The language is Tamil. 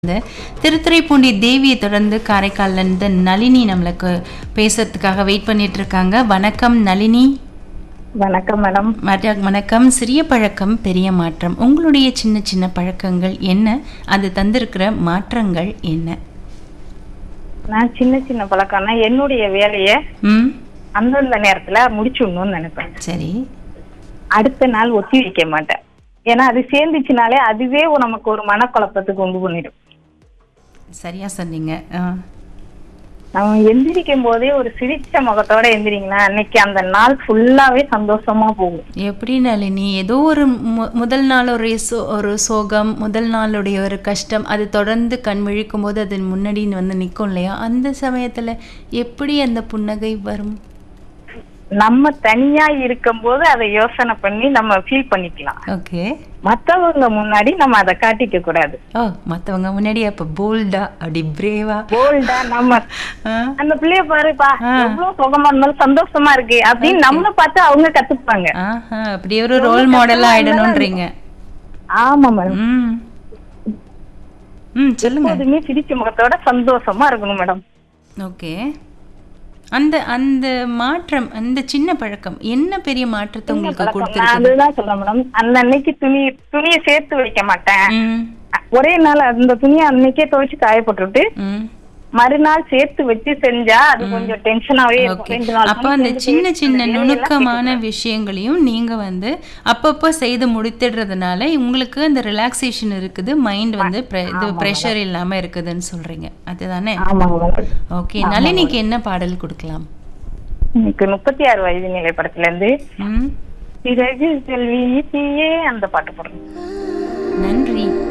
இந்த திருத்துறைப்பூண்டி தேவியை தொடர்ந்து காரைக்கால்ல இருந்து நளினி நம்மளுக்கு பேசுறதுக்காக வெயிட் பண்ணிட்டு இருக்காங்க வணக்கம் நளினி வணக்கம் மேடம் மர- வணக்கம் சிறிய பழக்கம் பெரிய மாற்றம் உங்களுடைய சின்ன சின்ன பழக்கங்கள் என்ன அது தந்திருக்கிற மாற்றங்கள் என்ன நான் சின்ன சின்ன பழக்கம்னா என்னுடைய வேலையை ம் அந்தந்த நேரத்துல முடிச்சுடணும்னு நினைப்பேன் சரி அடுத்த நாள் ஒத்தி வைக்க மாட்டேன் ஏன்னா அது சேர்ந்துச்சுனாலே அதுவே ஒரு நமக்கு ஒரு மனக்குழப்பத்துக்கு உண்டு பண்ணிடும் சரியா சொன்னீங்க ஆ. நம்ம எந்திரிக்கும் போதே ஒரு சிரிச்ச முகத்தோட எந்திரிங்கன்னா அன்னைக்கு அந்த நாள் ஃபுல்லாவே சந்தோஷமா போகும் எப்படி நளினி ஏதோ ஒரு மு முதல் நாள் ஒரு சோ ஒரு சோகம் முதல் நாளுடைய ஒரு கஷ்டம் அது தொடர்ந்து கண் விழிக்கும் போது அது முன்னாடி வந்து நிற்கும் இல்லையா அந்த சமயத்துல எப்படி அந்த புன்னகை வரும் நம்ம தனியா இருக்கும்போது அதை யோசனை பண்ணி நம்ம ஃபீல் பண்ணிக்கலாம் ஓகே மத்தவங்க முன்னாடி நம்ம அதை காட்டிக்க கூடாது ஓ மற்றவங்க முன்னாடி அப்போ போல்டா அப்படி பிரேவா போல்டா நம்ம அந்த பிள்ளைய பாருப்பா எவ்வளவு சுகமா இருந்தாலும் சந்தோஷமா இருக்கு அப்படின்னு நம்மள பார்த்து அவங்க கத்துப்பாங்க ஆஹா அப்படியே ஒரு ரோல் மாடலாக ஆயிடணுன்றீங்க ஆமா மேடம் ம் ம் சொல்லுங்க எப்போதுமே சிரிச்ச முகத்தோட சந்தோஷமா இருக்கணும் மேடம் ஓகே அந்த அந்த மாற்றம் அந்த சின்ன பழக்கம் என்ன பெரிய மாற்றத்தை உங்களுக்கு நான் கொடுத்துருக்கு அதுதான் சொல்றேன் மேடம் அந்த அன்னைக்கு துணி துணியை சேர்த்து வைக்க மாட்டேன் ம் ஒரே நாள் அந்த துணியை அன்னைக்கே துவைச்சு காய போட்டுட்டு ம் மறுநாள் சேர்த்து வச்சு செஞ்சா அது கொஞ்சம் டென்ஷனாவே ஓகே இருக்கும் ரெண்டு நாள் அப்போ அந்த சின்ன சின்ன நுணுக்கமான விஷயங்களையும் நீங்க வந்து அப்பப்போ செய்து முடித்திடுறதுனால உங்களுக்கு அந்த ரிலாக்ஸேஷன் இருக்குது மைண்ட் வந்து pre- இது ப்ரெஷர் இல்லாம இருக்குதுன்னு சொல்றீங்க அதுதானே ஆமாங்க மேடம் ஓகே நளினிக்கு என்ன பாடல் கொடுக்கலாம் எனக்கு முப்பத்தி ஆறு வயது நிலை படத்துல இருந்து ம் பிறகு செல்வி நீ அந்த பாட்டு போடுறேன் நன்றி